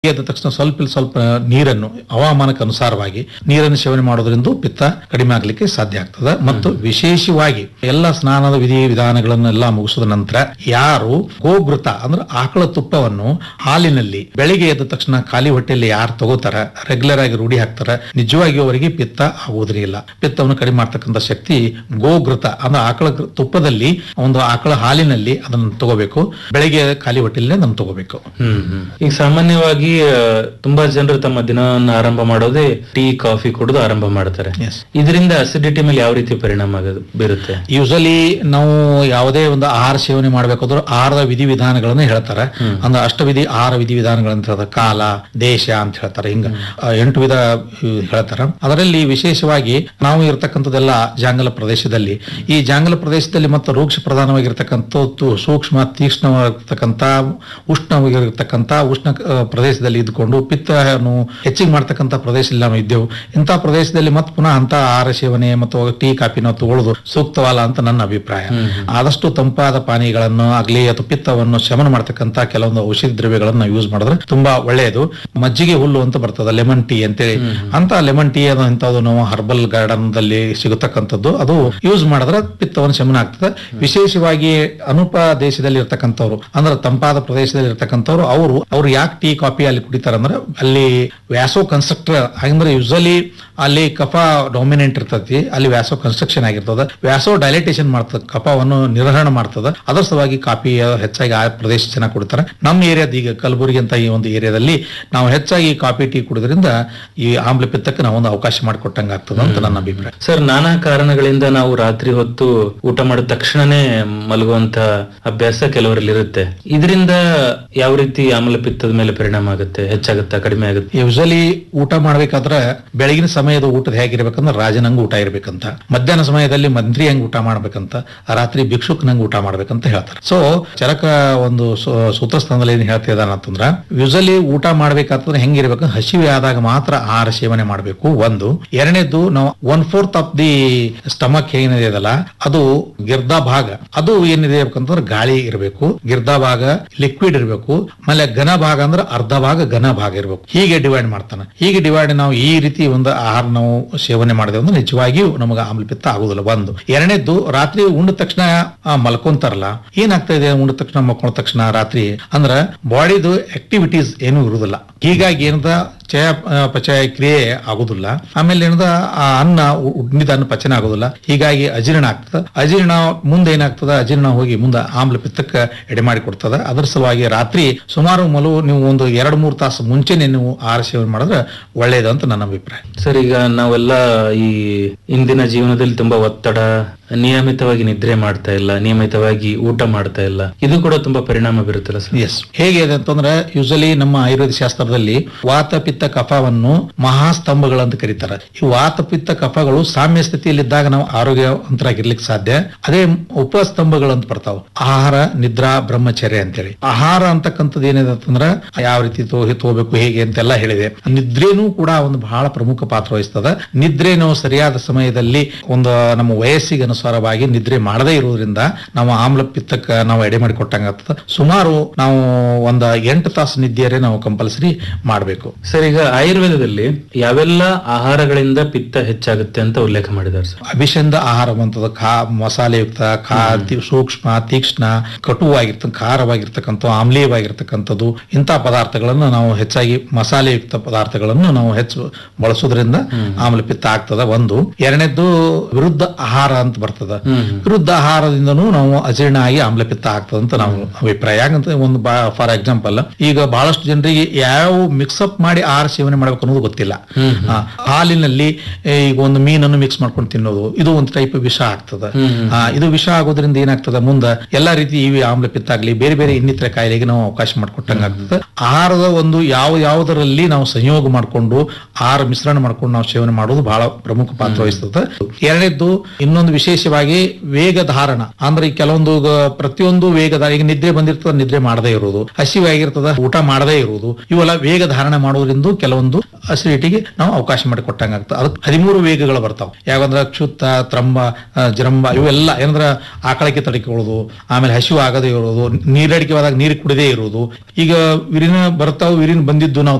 ಎದ್ದ ತಕ್ಷಣ ಸ್ವಲ್ಪ ಇಲ್ಲಿ ಸ್ವಲ್ಪ ನೀರನ್ನು ಹವಾಮಾನಕ್ಕೆ ಅನುಸಾರವಾಗಿ ನೀರನ್ನು ಸೇವನೆ ಮಾಡೋದ್ರಿಂದ ಪಿತ್ತ ಕಡಿಮೆ ಆಗ್ಲಿಕ್ಕೆ ಸಾಧ್ಯ ಆಗ್ತದೆ ಮತ್ತು ವಿಶೇಷವಾಗಿ ಎಲ್ಲ ಸ್ನಾನದ ವಿಧಿ ವಿಧಾನಗಳನ್ನೆಲ್ಲ ಮುಗಿಸಿದ ನಂತರ ಯಾರು ಗೋಘೃತ ಅಂದ್ರೆ ಆಕಳ ತುಪ್ಪವನ್ನು ಹಾಲಿನಲ್ಲಿ ಬೆಳಿಗ್ಗೆ ಎದ್ದ ತಕ್ಷಣ ಖಾಲಿ ಹೊಟ್ಟೆಯಲ್ಲಿ ಯಾರು ತಗೋತಾರ ರೆಗ್ಯುಲರ್ ಆಗಿ ರೂಢಿ ಹಾಕ್ತಾರ ನಿಜವಾಗಿ ಅವರಿಗೆ ಪಿತ್ತ ಆಗುವುದಿಲ್ಲ ಪಿತ್ತವನ್ನು ಕಡಿಮೆ ಮಾಡ್ತಕ್ಕಂಥ ಶಕ್ತಿ ಗೋಘೃತ ಅಂದ್ರೆ ಆಕಳ ಗೃ- ತುಪ್ಪದಲ್ಲಿ ಒಂದು ಆಕಳ ಹಾಲಿನಲ್ಲಿ ಅದನ್ನು ತಗೋಬೇಕು ಬೆಳಿಗ್ಗೆ ಖಾಲಿ ಹೊಟ್ಟೆಲ್ಲೇ ಅದನ್ನು ತಗೋಬೇಕು ಹ್ಮ್ ಹ್ಮ್. ಈಗ ಸಾಮಾನ್ಯವಾಗಿ ಆ, ತುಂಬಾ ಜನರು ತಮ್ಮ ದಿನವನ್ನು ಆರಂಭ ಮಾಡೋದೇ ಟೀ ಕಾಫಿ ಕುಡಿದು ಆರಂಭ ಮಾಡ್ತಾರೆ Yes. ಇದರಿಂದ ಅಸಿಡಿಟಿ ಮೇಲೆ ಯಾವ ರೀತಿ ಪರಿಣಾಮ ಆಗೋದು- ಬೀರುತ್ತೆ ಯೂಸಲಿ ನಾವು ಯಾವುದೇ ಒಂದು ಆಹಾರ ಸೇವನೆ ಮಾಡ್ಬೇಕಾದ್ರೂ ಆಹಾರದ ವಿಧಿವಿಧಾನಗಳನ್ನ ಹೇಳ್ತಾರೆ ಅಂದ್ರೆ ಅಷ್ಟವಿಧಿ ಆಹಾರ ವಿಧಿವಿಧಾನಗಳಂತ ಹೇಳ್ತಾರೆ ಕಾಲ ದೇಶ ಅಂತ ಹೇಳ್ತಾರೆ ಹಿಂಗ ಆ, ಎಂಟು ವಿಧ ಇವ್ ಹೇಳ್ತಾರೆ ಅದರಲ್ಲಿ ವಿಶೇಷವಾಗಿ ನಾವು ಇರತಕ್ಕಂಥದ್ದೆಲ್ಲ ಜಾಂಗಲ ಪ್ರದೇಶದಲ್ಲಿ ಈ ಜಾಂಗಲ ಪ್ರದೇಶದಲ್ಲಿ ಮತ್ತು ರೂಕ್ಷ ಪ್ರಧಾನವಾಗಿರ್ತಕ್ಕಂಥ ಸೂಕ್ಷ್ಮ ತೀಕ್ಷ್ಣವಾಗಿರ್ತಕ್ಕಂಥ ಉಷ್ಣವಾಗಿರ್ತಕ್ಕಂಥ ಉಷ್ಣ ಆ, ಪ್ರದೇಶದಲ್ಲಿ ಇದ್ಕೊಂಡು ಪಿತ್ತವನ್ನು ಹೆಚ್ಚಿಗೆ ಮಾಡ್ತಕ್ಕಂಥ ಪ್ರದೇಶದಲ್ಲಿ ನಾವು ಇದ್ದೆವು ಇಂಥ ಪ್ರದೇಶದಲ್ಲಿ ಮತ್ತೆ ಪುನಃ ಅಂತ ಆಹಾರ ಸೇವನೆ ಮತ್ತು ಟೀ ಕಾಫಿನ ತಗೊಳ್ಳೋದು ಸೂಕ್ತವಲ್ಲ ಅಂತ ನನ್ನ ಅಭಿಪ್ರಾಯ ಆದಷ್ಟು ತಂಪಾದ ಪಾನೀಯಗಳನ್ನು ಆಗ್ಲಿ ಅಥವಾ ಪಿತ್ತವನ್ನು ಶಮನ ಮಾಡ್ತಕ್ಕಂಥ ಕೆಲವೊಂದು ಔಷಧಿ ದ್ರವ್ಯಗಳನ್ನು ಯೂಸ್ ಮಾಡಿದ್ರೆ ತುಂಬಾ ಒಳ್ಳೆಯದು ಮಜ್ಜಿಗೆ ಹುಲ್ಲು ಅಂತ ಬರ್ತದೆ ಲೆಮನ್ ಟೀ ಅಂತೇಳಿ ಅಂತ ಲೆಮನ್ ಟೀ ಅದು ಇಂಥದ್ದು ನಾವು ಹರ್ಬಲ್ ಗಾರ್ಡನ್ ದಲ್ಲಿ ಸಿಗತಕ್ಕಂಥದ್ದು ಅದು ಯೂಸ್ ಮಾಡಿದ್ರೆ ಪಿತ್ತವನ್ನು ಶಮನ ಆಗ್ತದೆ ವಿಶೇಷವಾಗಿ ಅನುಪ ದೇಶದಲ್ಲಿ ಇರ್ತಕ್ಕಂಥವ್ರು ಅಂದ್ರೆ ತಂಪಾದ ಪ್ರದೇಶದಲ್ಲಿ ಇರ್ತಕ್ಕಂಥವ್ರು ಅವರು ಅವ್ರು ಯಾಕೆ ಟೀ ಕಾಫಿ ಅಲ್ಲಿ ಕುಡಿತಾರೆ ಅಂದ್ರೆ ಅಲ್ಲಿ ವ್ಯಾಸೋ ಕನ್ಸ್ಟ್ರಕ್ಟರ್ ಅಂದ್ರೆ ಯೂಸಲಿ ಅಲ್ಲಿ ಕಫ ಡಾಮಿನೆಂಟ್ ಇರ್ತೈತಿ ಅಲ್ಲಿ ವ್ಯಾಸೋ ಕನ್ಸ್ಟ್ರಕ್ಷನ್ ಆಗಿರ್ತದ ವ್ಯಾಸೋ ಡೈಲೈಟೇಷನ್ ಮಾಡ್ತದೆ ಕಫವನ್ನು ನಿರ್ವಹಣ ಮಾಡ್ತದ ಅದರ ಸಲುವಾಗಿ ಕಾಫಿ ಹೆಚ್ಚಾಗಿ ಆ ಪ್ರದೇಶ ಚೆನ್ನಾಗಿ ಕುಡಿತಾರೆ ನಮ್ಮ ಏರಿಯಾದ ಈಗ ಕಲಬುರಗಿ ಅಂತ ಈ ಒಂದು ಏರಿಯಾದಲ್ಲಿ ನಾವು ಹೆಚ್ಚಾಗಿ ಕಾಫಿ ಟೀ ಕುಡಿದ್ರಿಂದ ಈ ಆಮ್ಲ ಪಿತ್ತಕ್ಕೆ ನಾವು ಒಂದು ಅವಕಾಶ ಮಾಡಿಕೊಟ್ಟಂಗೆ ಆಗ್ತದೆ ಅಂತ ನನ್ನ ಅಭಿಪ್ರಾಯ ಸರ್ ನಾನಾ ಕಾರಣಗಳಿಂದ ನಾವು ರಾತ್ರಿ ಹೊತ್ತು ಊಟ ಮಾಡಿದ ತಕ್ಷಣನೇ ಮಲಗುವಂತ ಅಭ್ಯಾಸ ಕೆಲವರಲ್ಲಿ ಇರುತ್ತೆ ಇದರಿಂದ ಯಾವ ರೀತಿ ಆಮ್ಲ ಪಿತ್ತದ ಮೇಲೆ ಪರಿಣಾಮ ಆಗುತ್ತೆ ಹೆಚ್ಚಾಗುತ್ತಾ ಕಡಿಮೆ ಆಗುತ್ತೆ ಯೂಸಲಿ ಊಟ ಮಾಡ್ಬೇಕಾದ್ರೆ ಬೆಳಗಿನ ಸಮಯದ ಊಟದ ಹೇಗಿರ್ಬೇಕಂದ್ರೆ ರಾಜನಂಗ ಊಟ ಇರ್ಬೇಕಂತ ಮಧ್ಯಾಹ್ನ ಸಮಯದಲ್ಲಿ ಮಂತ್ರಿ ಹಂಗ ಊಟ ಮಾಡ್ಬೇಕಂತ ರಾತ್ರಿ ಭಿಕ್ಷುಕ್ನಂಗ ಊಟ ಮಾಡ್ಬೇಕಂತ ಹೇಳ್ತಾರೆ ಸೊ ಚರಕ ಒಂದು ಸೂ- ಸೂತ್ರಸ್ಥಾನದಲ್ಲಿ ಏನ್ ಹೇಳ್ತಾ ಇದ್ದಾನ ಅಂತಂದ್ರ ಯೂಸಲಿ ಊಟ ಮಾಡ್ಬೇಕಾದ್ರೆ ಹೆಂಗಿರ್ಬೇಕು ಹಸಿವೆ ಆದಾಗ ಮಾತ್ರ ಆಹಾರ ಸೇವನೆ ಮಾಡಬೇಕು ಒಂದು ಎರಡನೇದು ನಾವು one fourth of the stomach ಏನಿದೆ ಅದಲ್ಲ ಅದು ಗಿರ್ದಾ ಭಾಗ ಅದು ಏನಿದೆ ಅಂತಂದ್ರೆ ಗಾಳಿ ಇರಬೇಕು ಗಿರ್ದಾ ಭಾಗ ಲಿಕ್ವಿಡ್ ಇರಬೇಕು ಆಮೇಲೆ ಘನ ಭಾಗ ಅಂದ್ರೆ ಅರ್ಧ ಭಾಗ ಘನ ಭಾಗ ಇರಬೇಕು ಹೀಗೆ ಡಿವೈಡ್ ಮಾಡ್ತಾನೆ ಹೀಗೆ ಡಿವೈಡ್ ನಾವು ಈ ರೀತಿ ಒಂದು ಆಹಾರ ನಾವು ಸೇವನೆ ಮಾಡಿದೆವು ಅಂದ್ರೆ ನಿಜವಾಗಿಯೂ ನಮಗೆ ಆಮ್ಲಪಿತ್ತ ಆಗುದಿಲ್ಲ ಒಂದು ಎರಡನೇದ್ದು ರಾತ್ರಿ ಉಂಡ ತಕ್ಷಣ ಆ, ಮಲ್ಕೊಂತಾರಲ್ಲ ಏನಾಗ್ತಾ ಇದೆ ಉಂಡ ತಕ್ಷಣ ಮಲ್ಕೊಂಡ ತಕ್ಷಣ ರಾತ್ರಿ ಅಂದ್ರ ಬಾಡಿದು ಆಕ್ಟಿವಿಟೀಸ್ ಏನೂ ಇರುವುದಿಲ್ಲ ಹೀಗಾಗಿ ಏನದ ಚಯ ಆ, ಪಚಯ ಕ್ರಿಯೆ ಆಗುದಿಲ್ಲ ಆಮೇಲೆ ಏನದ ಆ ಅನ್ನ ಉ- ಉಣ್ಣಿದ ಅನ್ನ ಪಚನ ಆಗುದಿಲ್ಲ ಹೀಗಾಗಿ ಅಜೀರ್ಣ ಆಗ್ತದೆ ಅಜೀರ್ಣ ಮುಂದೆ ಏನಾಗ್ತದ ಅಜೀರ್ಣ ಹೋಗಿ ಮುಂದೆ ಆಮ್ಲ ಪಿತ್ತಕ್ಕೆ ಎಡೆ ಮಾಡಿ ಕೊಡ್ತದ ಅದರ ಸಲುವಾಗಿ ರಾತ್ರಿ ಸುಮಾರು ಮಲು ನೀವು ಒಂದು ಎರಡು ಮೂರು ತಾಸು ಮುಂಚೆನೆ ನೀವು ಆಹಾರ ಸೇವನೆ ಮಾಡಿದ್ರೆ ಒಳ್ಳೇದು ಅಂತ ನನ್ನ ಅಭಿಪ್ರಾಯ ಸರ್ ಈಗ ನಾವೆಲ್ಲ ಈ ಇಂದಿನ ಜೀವನದಲ್ಲಿ ತುಂಬಾ ಒತ್ತಡ ನಿಯಮಿತವಾಗಿ ನಿದ್ರೆ ಮಾಡ್ತಾ ಇಲ್ಲ ನಿಯಮಿತವಾಗಿ ಊಟ ಮಾಡ್ತಾ ಇಲ್ಲ ಇದು ಕೂಡ ತುಂಬಾ ಪರಿಣಾಮ ಬೀರುತ್ತಲ್ಲ ಸರ್ ಎಸ್ ಹೇಗೆ ಇದೆ ಅಂತಂದ್ರೆ ಯೂಸಲಿ ನಮ್ಮ ಆಯುರ್ವೇದ ಶಾಸ್ತ್ರದಲ್ಲಿ ವಾತ ಪಿತ್ತ ಕಫವನ್ನು ಮಹಾಸ್ತಂಭಗಳಂತ ಕರೀತಾರೆ ಈ ವಾತ ಪಿತ್ತ ಕಫಗಳು ಸಾಮ್ಯ ಸ್ಥಿತಿಯಲ್ಲಿದ್ದಾಗ ನಾವು ಆರೋಗ್ಯವಂತರಾಗಿರ್ಲಿಕ್ಕೆ ಸಾಧ್ಯ ಅದೇ ಉಪಸ್ತಂಭಗಳಂತ ಬರ್ತಾವ ಆಹಾರ ನಿದ್ರಾ ಬ್ರಹ್ಮಚರ್ಯ ಅಂತೇಳಿ ಆಹಾರ ಅಂತಕ್ಕಂಥದ್ದು ಏನಿದೆ ಅಂತಂದ್ರೆ ಯಾವ ರೀತಿ ತೋ ತಗೋಬೇಕು ಹೇಗೆ ಅಂತೆಲ್ಲ ಹೇಳಿದೆ ನಿದ್ರೇನೂ ಕೂಡ ಒಂದು ಬಹಳ ಪ್ರಮುಖ ಪಾತ್ರ ವಹಿಸ್ತದ ನಿದ್ರೆ ನಾವು ಸರಿಯಾದ ಸಮಯದಲ್ಲಿ ಒಂದು ನಮ್ಮ ವಯಸ್ಸಿಗೆ ಅನುಸಾರವಾಗಿ ನಿದ್ರೆ ಮಾಡದೇ ಇರುವುದರಿಂದ ನಾವು ಆಮ್ಲ ಪಿತ್ತಕ್ಕೆ ನಾವು ಎಡೆ ಮಾಡಿ ಕೊಟ್ಟಂಗ ಆಗ್ತದ ಸುಮಾರು ನಾವು ಒಂದ ಎಂಟು ತಾಸು ನಿದ್ದೆಯರೇ ನಾವು ಕಂಪಲ್ಸರಿ ಮಾಡಬೇಕು ಸರ್ ಈಗ ಆಯುರ್ವೇದದಲ್ಲಿ ಯಾವೆಲ್ಲ ಆಹಾರಗಳಿಂದ ಪಿತ್ತ ಹೆಚ್ಚಾಗುತ್ತೆ ಅಂತ ಉಲ್ಲೇಖ ಮಾಡಿದ್ದಾರೆ ಸರ್ ಅಭಿಷಂದ ಆಹಾರ ಬಂತದ ಖಾ ಮಸಾಲೆಯುಕ್ತ ಖಾ ತಿ- ಸೂಕ್ಷ್ಮ ತೀಕ್ಷ್ಣ ಕಟುವಾಗಿರ್ತಕ್ಕ ಖಾರವಾಗಿರ್ತಕ್ಕಂಥ ಆಮ್ಲೀಯವಾಗಿರ್ತಕ್ಕಂಥದ್ದು ಇಂಥ ಪದಾರ್ಥಗಳನ್ನು ನಾವು ಹೆಚ್ಚಾಗಿ ಮಸಾಲೆಯುಕ್ತ ಪದಾರ್ಥಗಳನ್ನು ನಾವು ಹೆಚ್ಚು ಬಳಸೋದ್ರಿಂದ ಆಮ್ಲ ಪಿತ್ತ ಆಗ್ತದ ಒಂದು ಎರಡನೇದ್ದು ವಿರುದ್ಧ ಆಹಾರ ಅಂತ ಬರ್ತದ ವಿರುದ್ಧ ಆಹಾರದಿಂದನೂ ನಾವು ಅಜೀರ್ಣ ಆಗಿ ಆಮ್ಲ ಪಿತ್ತ ಆಗ್ತದ ಅಂತ ನಾವು ಅಭಿಪ್ರಾಯ ಯಾಕಂತ ಒಂದು ಫಾರ್ ಎಕ್ಸಾಂಪಲ್ ಈಗ ಬಹಳಷ್ಟು ಜನರಿಗೆ ಯಾವ ಮಿಕ್ಸಪ್ ಮಾಡಿ ಆಹಾರ ಸೇವನೆ ಮಾಡ್ಬೇಕು ಅನ್ನೋದು ಗೊತ್ತಿಲ್ಲ ಆ, ಹಾಲಿನಲ್ಲಿ ಏ, ಈಗ ಒಂದು ಮೀನನ್ನು ಮಿಕ್ಸ್ ಮಾಡ್ಕೊಂಡು ತಿನ್ನೋದು ಇದು ಒಂದು ಟೈಪ್ ವಿಷ ಆಗ್ತದ ಆ, ಇದು ವಿಷ ಆಗೋದ್ರಿಂದ ಏನಾಗ್ತದ ಮುಂದೆ ಎಲ್ಲಾ ರೀತಿ ಇವಿ ಆಮ್ಲ ಪಿತ್ತ ಆಗ್ಲಿ ಬೇರೆ ಬೇರೆ ಇನ್ನಿತರ ಕಾಯಿಲೆಗೆ ನಾವು ಅವಕಾಶ ಮಾಡ್ಕೊಟ್ಟಂಗ ಆಗ್ತದೆ ಆಹಾರದ ಒಂದು ಯಾವ ಯಾವುದರಲ್ಲಿ ನಾವು ಸಂಯೋಗ ಮಾಡಿಕೊಂಡು ಆಹಾರ ಮಿಶ್ರಣ ಮಾಡ್ಕೊಂಡು ನಾವು ಸೇವನೆ ಮಾಡೋದು ಬಹಳ ಪ್ರಮುಖ ಪಾತ್ರ ವಹಿಸ್ತದೆ ಎರಡನೇದ್ದು ಇನ್ನೊಂದು ವಿಶೇಷ ವಿಶೇಷವಾಗಿ ವೇಗ ಧಾರಣ ಅಂದ್ರೆ ಈ ಕೆಲವೊಂದು ಗ- ಪ್ರತಿಯೊಂದು ವೇಗ ಧಾರ- ಈಗ ನಿದ್ರೆ ಬಂದಿರ್ತದ ನಿದ್ರೆ ಮಾಡದೇ ಇರುವುದು ಹಸಿವಾಗಿರ್ತದ ಊಟ ಮಾಡದೇ ಇರುವುದು ಇವೆಲ್ಲ ವೇಗ ಧಾರಣೆ ಮಾಡೋದ್ರಿಂದ ಕೆಲವೊಂದು ಅಸಿಡಿಟಿಗೆ ನಾವು ಅವಕಾಶ ಮಾಡಿಕೊಟ್ಟಂಗ ಆಗ್ತದೆ ಅದಕ್ಕೆ ಹದಿಮೂರು ವೇಗಗಳು ಬರ್ತಾವ ಯಾವಂದ್ರ ಕ್ಷುತ್ತ ತ್ರಂಬ ಆ, ಜರಂಬ ಇವೆಲ್ಲ ಏನಂದ್ರ ಆಕಳಕ್ಕೆ ತಡಿಕೊಳ್ಳೋದು ಆಮೇಲೆ ಹಸಿವು ಆಗದೇ ಇರೋದು ನೀರಡಿಕೆ ಆದಾಗ ನೀರು ಕುಡದೇ ಇರುವುದು ಈಗ ವಿರಿನ ಬರ್ತಾವ ವಿರಿನ ಬಂದಿದ್ದು ನಾವು